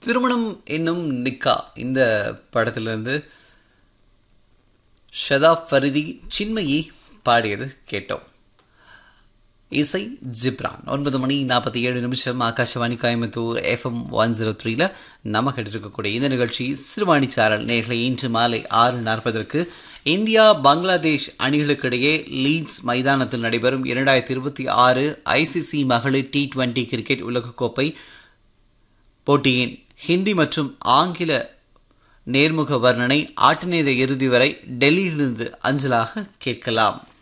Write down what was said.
திருமணம் என்னும் நிக்கா இந்த படத்திலிருந்து ஷதாப் ஃபரிதி சின்மயி பாடியது கேட்டோம் இசை ஜிப்ரான் ஒன்பது மணி நாற்பத்தி ஏழு நிமிஷம் Akashvani Coimbatore FM one zero த்ரீல நம்ம இருக்கக்கூடிய இந்த நிகழ்ச்சி சிறுவாணி சாரல் நேர்களை இன்று மாலை ஆறு நாற்பதற்கு இந்தியா பங்களாதேஷ் அணிகளுக்கிடையே லீட்ஸ் மைதானத்தில் நடைபெறும் இரண்டாயிரத்தி இருபத்தி ஆறு ஐசிசி மகளிர் டி டுவெண்டி கிரிக்கெட் உலகக்கோப்பை போட்டியின் ஹிந்தி மற்றும் ஆங்கில நேர்முக வர்ணனை ஆட்ட நேர இறுதி வரை டெல்லியிலிருந்து அஞ்சலாக கேட்கலாம்